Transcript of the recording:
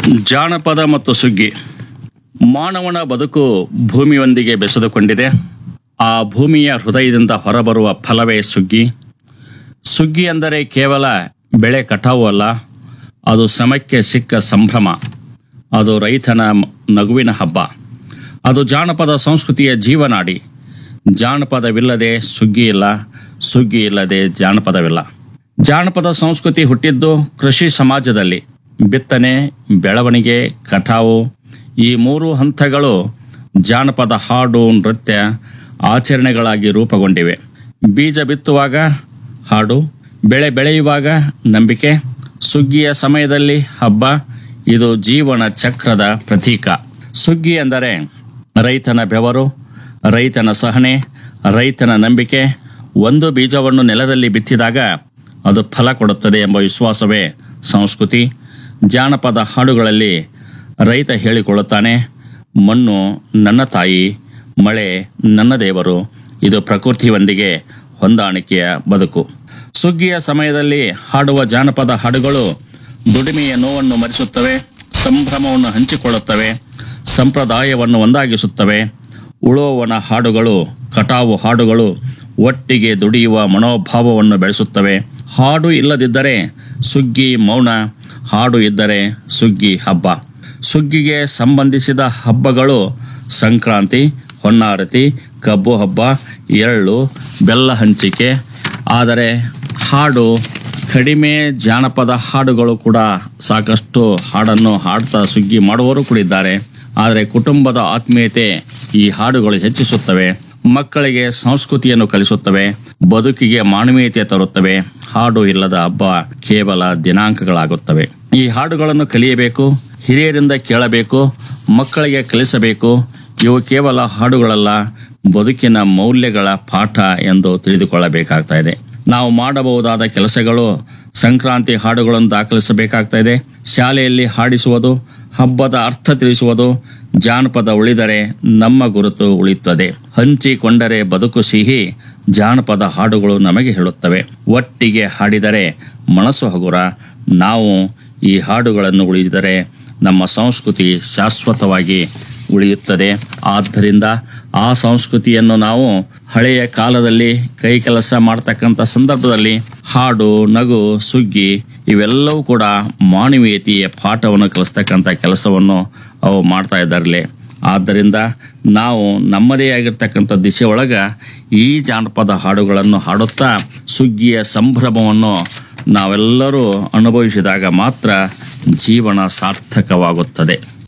ಜಾನಪದ ಮತ್ತು ಸುಗ್ಗಿ ಮಾನವನ ಬದುಕು ಭೂಮಿಯೊಂದಿಗೆ ಬೆಸೆದುಕೊಂಡಿದೆ ಆ ಭೂಮಿಯ ಹೃದಯದಿಂದ ಹೊರಬರುವ ಫಲವೇ ಸುಗ್ಗಿ ಸುಗ್ಗಿ ಅಂದರೆ ಕೇವಲ ಬೆಳೆ ಕಟಾವು ಅಲ್ಲ ಅದು ಶ್ರಮಕ್ಕೆ ಸಿಕ್ಕ ಸಂಭ್ರಮ ಅದು ರೈತನ ಮ- ನಗುವಿನ ಹಬ್ಬ ಅದು ಜಾನಪದ ಸಂಸ್ಕೃತಿಯ ಜೀವನಾಡಿ ಜಾನಪದವಿಲ್ಲದೆ ಸುಗ್ಗಿ ಇಲ್ಲ ಸುಗ್ಗಿ ಇಲ್ಲದೆ ಜಾನಪದವಿಲ್ಲ ಜಾನಪದ ಸಂಸ್ಕೃತಿ ಹುಟ್ಟಿದ್ದು ಕೃಷಿ ಸಮಾಜದಲ್ಲಿ ಬಿತ್ತನೆ ಬೆಳವಣಿಗೆ ಕಟಾವು ಈ ಮೂರು ಹಂತಗಳು ಜಾನಪದ ಹಾಡು ನೃತ್ಯ ಆಚರಣೆಗಳಾಗಿ ರೂಪುಗೊಂಡಿವೆ ಬೀಜ ಬಿತ್ತುವಾಗ ಹಾಡು ಬೆಳೆ ಬೆಳೆಯುವಾಗ ನಂಬಿಕೆ ಸುಗ್ಗಿಯ ಸಮಯದಲ್ಲಿ ಹಬ್ಬ ಇದು ಜೀವನ ಚಕ್ರದ ಪ್ರತೀಕ ಸುಗ್ಗಿ ಎಂದರೆ ರೈತನ ಬೆವರು ರೈತನ ಸಹನೆ ರೈತನ ನಂಬಿಕೆ ಒಂದು ಬೀಜವನ್ನು ನೆಲದಲ್ಲಿ ಬಿತ್ತಿದಾಗ ಅದು ಫಲ ಕೊಡುತ್ತದೆ ಎಂಬ ವಿಶ್ವಾಸವೇ ಸಂಸ್ಕೃತಿ ಜಾನಪದ ಹಾಡುಗಳಲ್ಲಿ ರೈತ ಹೇಳಿಕೊಳ್ಳುತ್ತಾನೆ ಮಣ್ಣು ನನ್ನ ತಾಯಿ ಮಳೆ ನನ್ನ ದೇವರು ಇದು ಪ್ರಕೃತಿಯೊಂದಿಗೆ ಹೊಂದಾಣಿಕೆಯ ಬದುಕು ಸುಗ್ಗಿಯ ಸಮಯದಲ್ಲಿ ಹಾಡುವ ಜಾನಪದ ಹಾಡುಗಳು ದುಡಿಮೆಯ ನೋವನ್ನು ಮರೆಸುತ್ತವೆ ಸಂಭ್ರಮವನ್ನು ಹಂಚಿಕೊಳ್ಳುತ್ತವೆ ಸಂಪ್ರದಾಯವನ್ನು ಒಂದಾಗಿಸುತ್ತವೆ ಉಳುವವನ ಹಾಡುಗಳು ಕಟಾವು ಹಾಡುಗಳು ಒಟ್ಟಿಗೆ ದುಡಿಯುವ ಮನೋಭಾವವನ್ನು ಬೆಳೆಸುತ್ತವೆ ಹಾಡು ಇಲ್ಲದಿದ್ದರೆ ಸುಗ್ಗಿ ಮೌನ ಹಾಡು ಇದ್ದರೆ ಸುಗ್ಗಿ ಹಬ್ಬ ಸುಗ್ಗಿಗೆ ಸಂಬಂಧಿಸಿದ ಹಬ್ಬಗಳು ಸಂಕ್ರಾಂತಿ ಹೊನ್ನಾರತಿ ಕಬ್ಬು ಹಬ್ಬ ಎಳ್ಳು ಬೆಲ್ಲ ಹಂಚಿಕೆ ಆದರೆ ಹಾಡು ಕಡಿಮೆ ಜಾನಪದ ಹಾಡುಗಳು ಕೂಡ ಸಾಕಷ್ಟು ಹಾಡನ್ನು ಹಾಡ್ತಾ ಸುಗ್ಗಿ ಮಾಡುವವರು ಕೂಡ ಇದ್ದಾರೆ ಆದರೆ ಕುಟುಂಬದ ಆತ್ಮೀಯತೆ ಈ ಹಾಡುಗಳು ಹೆಚ್ಚಿಸುತ್ತವೆ ಮಕ್ಕಳಿಗೆ ಸಂಸ್ಕೃತಿಯನ್ನು ಕಲಿಸುತ್ತವೆ ಬದುಕಿಗೆ ಮಾನವೀಯತೆ ತರುತ್ತವೆ ಹಾಡು ಇಲ್ಲದ ಹಬ್ಬ ಕೇವಲ ದಿನಾಂಕಗಳಾಗುತ್ತವೆ ಈ ಹಾಡುಗಳನ್ನು ಕಲಿಯಬೇಕು ಹಿರಿಯರಿಂದ ಕೇಳಬೇಕು ಮಕ್ಕಳಿಗೆ ಕಲಿಸಬೇಕು ಇವು ಕೇವಲ ಹಾಡುಗಳಲ್ಲ ಬದುಕಿನ ಮೌಲ್ಯಗಳ ಪಾಠ ಎಂದು ತಿಳಿದುಕೊಳ್ಳಬೇಕಾಗ್ತಾ ಇದೆ ನಾವು ಮಾಡಬಹುದಾದ ಕೆಲಸಗಳು ಸಂಕ್ರಾಂತಿ ಹಾಡುಗಳನ್ನು ದಾಖಲಿಸಬೇಕಾಗ್ತಾ ಇದೆ ಶಾಲೆಯಲ್ಲಿ ಹಾಡಿಸುವುದು ಹಬ್ಬದ ಅರ್ಥ ತಿಳಿಸುವುದು ಜಾನಪದ ಉಳಿದರೆ ನಮ್ಮ ಗುರುತು ಉಳಿಯುತ್ತದೆ ಹಂಚಿಕೊಂಡರೆ ಬದುಕು ಸಿಹಿ ಜಾನಪದ ಹಾಡುಗಳು ನಮಗೆ ಹೇಳುತ್ತವೆ ಒಟ್ಟಿಗೆ ಹಾಡಿದರೆ ಮನಸ್ಸು ಹಗುರ ನಾವು ಈ ಹಾಡುಗಳನ್ನು ಉಳಿದರೆ ನಮ್ಮ ಸಂಸ್ಕೃತಿ ಶಾಶ್ವತವಾಗಿ ಉಳಿಯುತ್ತದೆ ಆದ್ದರಿಂದ ಆ ಸಂಸ್ಕೃತಿಯನ್ನು ನಾವು ಹಳೆಯ ಕಾಲದಲ್ಲಿ ಕೈ ಕೆಲಸ ಮಾಡ್ತಕ್ಕಂಥ ಸಂದರ್ಭದಲ್ಲಿ ಹಾಡು ನಗು ಸುಗ್ಗಿ ಇವೆಲ್ಲವೂ ಕೂಡ ಮಾನವೀಯತೆಯ ಪಾಠವನ್ನು ಕಲಿಸ್ತಕ್ಕಂಥ ಕೆಲಸವನ್ನು ಅವು ಮಾಡ್ತಾ ಇದ್ದಾರಲೆ ಆದ್ದರಿಂದ ನಾವು ನಮ್ಮದೇ ಆಗಿರ್ತಕ್ಕಂಥ ದಿಶೆ ಒಳಗ ಈ ಜಾನಪದ ಹಾಡುಗಳನ್ನು ಹಾಡುತ್ತಾ ಸುಗ್ಗಿಯ ಸಂಭ್ರಮವನ್ನು ನಾವೆಲ್ಲರೂ ಅನುಭವಿಸಿದಾಗ ಮಾತ್ರ ಜೀವನ ಸಾರ್ಥಕವಾಗುತ್ತದೆ